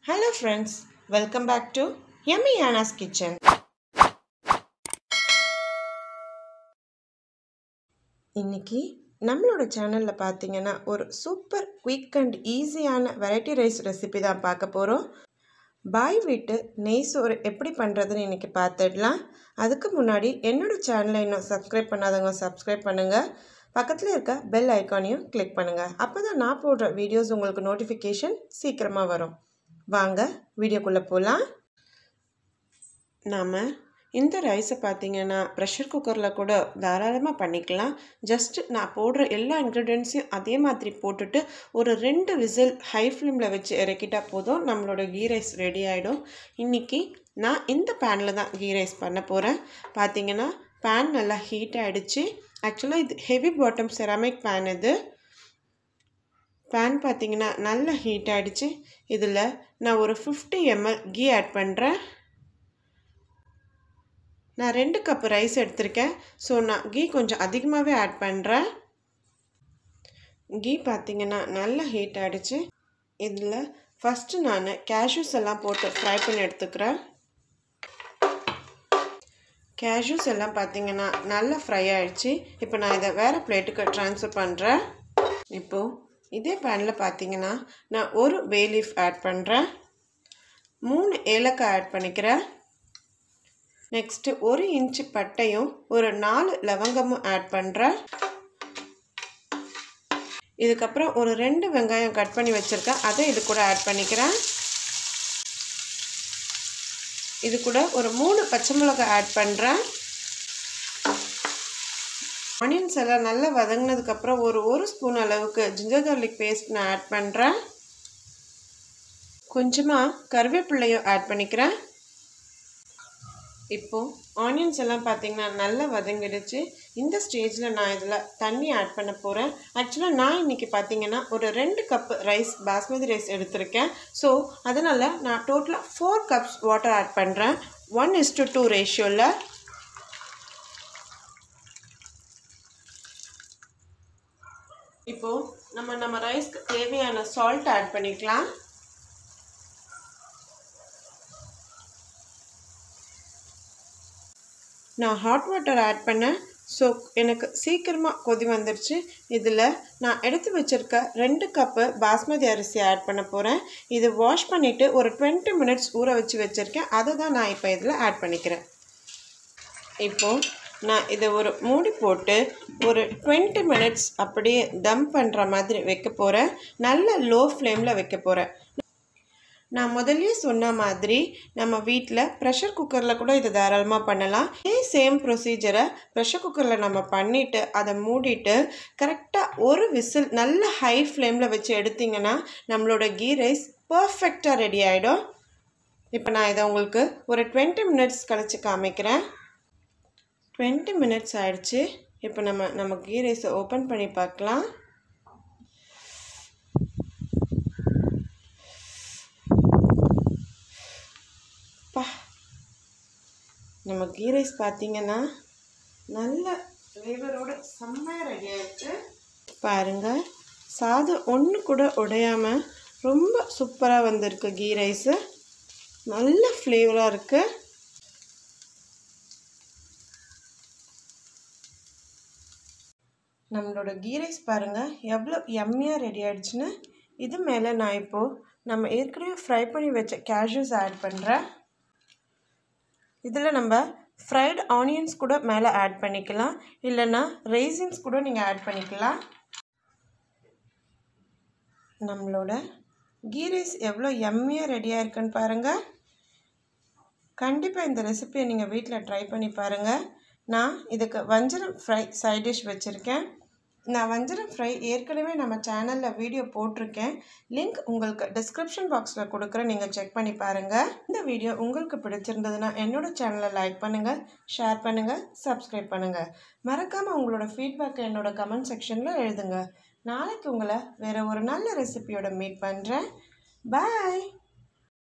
hello friends welcome back to Emmy Ana's kitchen இன்னைக்கு நம்மளோட சேனலில் பார்த்தீங்கன்னா ஒரு சூப்பர் குயிக் அண்ட் ஈஸியான வெரைட்டி ரைஸ் ரெசிபி தான் பார்க்க போகிறோம் பாய் வீட்டு நெய் சோறு எப்படி பண்ணுறதுன்னு இன்றைக்கி பார்த்துடலாம் அதுக்கு முன்னாடி என்னோட சேனலை இன்னும் சப்ஸ்கிரைப் பண்ணாதவங்க சப்ஸ்கிரைப் பண்ணுங்கள் பக்கத்தில் இருக்க பெல் ஐக்கானையும் கிளிக் பண்ணுங்கள் அப்போ தான் நான் போடுற வீடியோஸ் உங்களுக்கு நோட்டிஃபிகேஷன் சீக்கிரமாக வரும் வாங்க வீடியோக்குள்ளே போகலாம் நாம் இந்த ரைஸை பார்த்தீங்கன்னா ப்ரெஷர் குக்கரில் கூட தாராளமாக பண்ணிக்கலாம் ஜஸ்ட்டு நான் போடுற எல்லா இன்க்ரீடியன்ஸையும் அதே மாதிரி போட்டுட்டு ஒரு ரெண்டு விசில் ஹை ஃப்ளேமில் வச்சு இறக்கிட்டால் போதும் நம்மளோட கீ ரைஸ் ரெடி ஆகிடும் இன்றைக்கி நான் இந்த பேனில் தான் கீ ரைஸ் பண்ண போகிறேன் பார்த்தீங்கன்னா பேன் நல்லா ஹீட் ஆகிடுச்சு ஆக்சுவலாக இது ஹெவி பாட்டம் செராமிக் பேன் இது பேன் பார்த்தீங்கன்னா நல்லா ஹீட் ஆகிடுச்சு இதில் நான் ஒரு ஃபிஃப்டி எம்எல் கீ ஆட் பண்ணுறேன் நான் ரெண்டு கப் ரைஸ் எடுத்திருக்கேன் ஸோ நான் கீ கொஞ்சம் அதிகமாகவே ஆட் பண்ணுறேன் கீ பார்த்தீங்கன்னா நல்லா ஹீட் ஆகிடுச்சு இதில் ஃபஸ்ட்டு நான் கேஷ்யூஸ் எல்லாம் போட்டு ஃப்ரை பண்ணி எடுத்துக்கிறேன் கேஷ்யூஸ் எல்லாம் பார்த்தீங்கன்னா நல்லா ஃப்ரை ஆகிடுச்சு இப்போ நான் இதை வேறு பிளேட்டுக்கு ட்ரான்ஸ்ஃபர் பண்ணுறேன் இப்போது இதே பேனில் பார்த்தீங்கன்னா நான் ஒரு பே லீஃப் ஆட் பண்ணுறேன் மூணு ஏலக்காய் ஆட் பண்ணிக்கிறேன் நெக்ஸ்ட்டு ஒரு இன்ச்சு பட்டையும் ஒரு நாலு லவங்கமும் ஆட் பண்ணுறேன் இதுக்கப்புறம் ஒரு ரெண்டு வெங்காயம் கட் பண்ணி வச்சுருக்கேன் அதை இது கூட ஆட் பண்ணிக்கிறேன் இது கூட ஒரு மூணு பச்சை மிளகாய் ஆட் பண்ணுறேன் ஆனியன்ஸ் எல்லாம் நல்லா வதங்கினதுக்கப்புறம் ஒரு ஒரு ஸ்பூன் அளவுக்கு ஜிஞ்சர் கார்லிக் பேஸ்ட் நான் ஆட் பண்ணுறேன் கொஞ்சமாக கருவேப்பிள்ளையும் ஆட் பண்ணிக்கிறேன் இப்போது ஆனியன்ஸ் எல்லாம் பார்த்தீங்கன்னா நல்லா வதங்கிடுச்சு இந்த ஸ்டேஜில் நான் இதில் தண்ணி ஆட் பண்ண போகிறேன் ஆக்சுவலாக நான் இன்றைக்கி பார்த்தீங்கன்னா ஒரு ரெண்டு கப் ரைஸ் பாஸ்மதி ரைஸ் எடுத்திருக்கேன் ஸோ அதனால் நான் டோட்டலாக ஃபோர் கப்ஸ் வாட்டர் ஆட் பண்ணுறேன் ஒன் இஸ் டு டூ ரேஷியோவில் இப்போது நம்ம நம்ம ரைஸ்க்கு தேவையான சால்ட் ஆட் பண்ணிக்கலாம் நான் ஹாட் வாட்டர் ஆட் பண்ணேன் ஸோ எனக்கு சீக்கிரமாக கொதி வந்துடுச்சு இதில் நான் எடுத்து வச்சுருக்க ரெண்டு கப்பு பாஸ்மதி அரிசி ஆட் பண்ண போகிறேன் இது வாஷ் பண்ணிவிட்டு ஒரு டுவெண்ட்டி மினிட்ஸ் ஊற வச்சு வச்சுருக்கேன் அதை தான் நான் இப்போ இதில் ஆட் பண்ணிக்கிறேன் இப்போது நான் இதை ஒரு மூடி போட்டு ஒரு டுவெண்ட்டி மினிட்ஸ் அப்படியே தம் பண்ணுற மாதிரி வைக்க போகிறேன் நல்ல லோ ஃப்ளேமில் வைக்க போகிறேன் நான் முதல்லயே சொன்ன மாதிரி நம்ம வீட்டில் ப்ரெஷர் குக்கரில் கூட இதை தாராளமாக பண்ணலாம் இதே சேம் ப்ரொசீஜரை ப்ரெஷர் குக்கரில் நம்ம பண்ணிவிட்டு அதை மூடிட்டு கரெக்டாக ஒரு விசில் நல்ல ஹை ஃப்ளேமில் வச்சு எடுத்திங்கன்னா நம்மளோட கீ ரைஸ் பர்ஃபெக்டாக ரெடி ஆகிடும் இப்போ நான் இதை உங்களுக்கு ஒரு டுவெண்ட்டி மினிட்ஸ் கழித்து காமிக்கிறேன் டுவெண்ட்டி மினிட்ஸ் ஆயிடுச்சு இப்போ நம்ம நம்ம கீ ரைஸை ஓப்பன் பண்ணி பார்க்கலாம் பா நம்ம கீ ரைஸ் பார்த்தீங்கன்னா நல்ல ஃப்ளேவரோட செம்மையாக ரெடி ஆயிடுச்சு பாருங்கள் சாதம் ஒன்று கூட உடையாமல் ரொம்ப சூப்பராக வந்திருக்கு கீ ரைஸு நல்ல ஃப்ளேவராக இருக்குது நம்மளோட கீ ரைஸ் பாருங்கள் எவ்வளோ எம்மியாக ரெடி ஆகிடுச்சுன்னு இது மேலே நான் இப்போது நம்ம ஏற்கனவே ஃப்ரை பண்ணி வச்ச கேஷ்யூஸ் ஆட் பண்ணுறேன் இதில் நம்ம ஃப்ரைடு ஆனியன்ஸ் கூட மேலே ஆட் பண்ணிக்கலாம் இல்லைன்னா ரைசின்ஸ் கூட நீங்கள் ஆட் பண்ணிக்கலாம் நம்மளோட கீ ரைஸ் எவ்வளோ எம்மியாக ரெடியாக இருக்குன்னு பாருங்கள் கண்டிப்பாக இந்த ரெசிபியை நீங்கள் வீட்டில் ட்ரை பண்ணி பாருங்கள் நான் இதுக்கு வஞ்சரம் ஃப்ரை சைட் டிஷ் வச்சுருக்கேன் நான் வஞ்சரம் ஃப்ரை ஏற்கனவே நம்ம சேனலில் வீடியோ போட்டிருக்கேன் லிங்க் உங்களுக்கு டிஸ்கிரிப்ஷன் பாக்ஸில் கொடுக்குறேன் நீங்கள் செக் பண்ணி பாருங்கள் இந்த வீடியோ உங்களுக்கு பிடிச்சிருந்ததுன்னா என்னோடய சேனலை லைக் பண்ணுங்கள் ஷேர் பண்ணுங்கள் சப்ஸ்கிரைப் பண்ணுங்கள் மறக்காமல் உங்களோட ஃபீட்பேக்கை என்னோடய கமெண்ட் செக்ஷனில் எழுதுங்க நாளைக்கு உங்களை வேறு ஒரு நல்ல ரெசிபியோட மீட் பண்ணுறேன் பாய்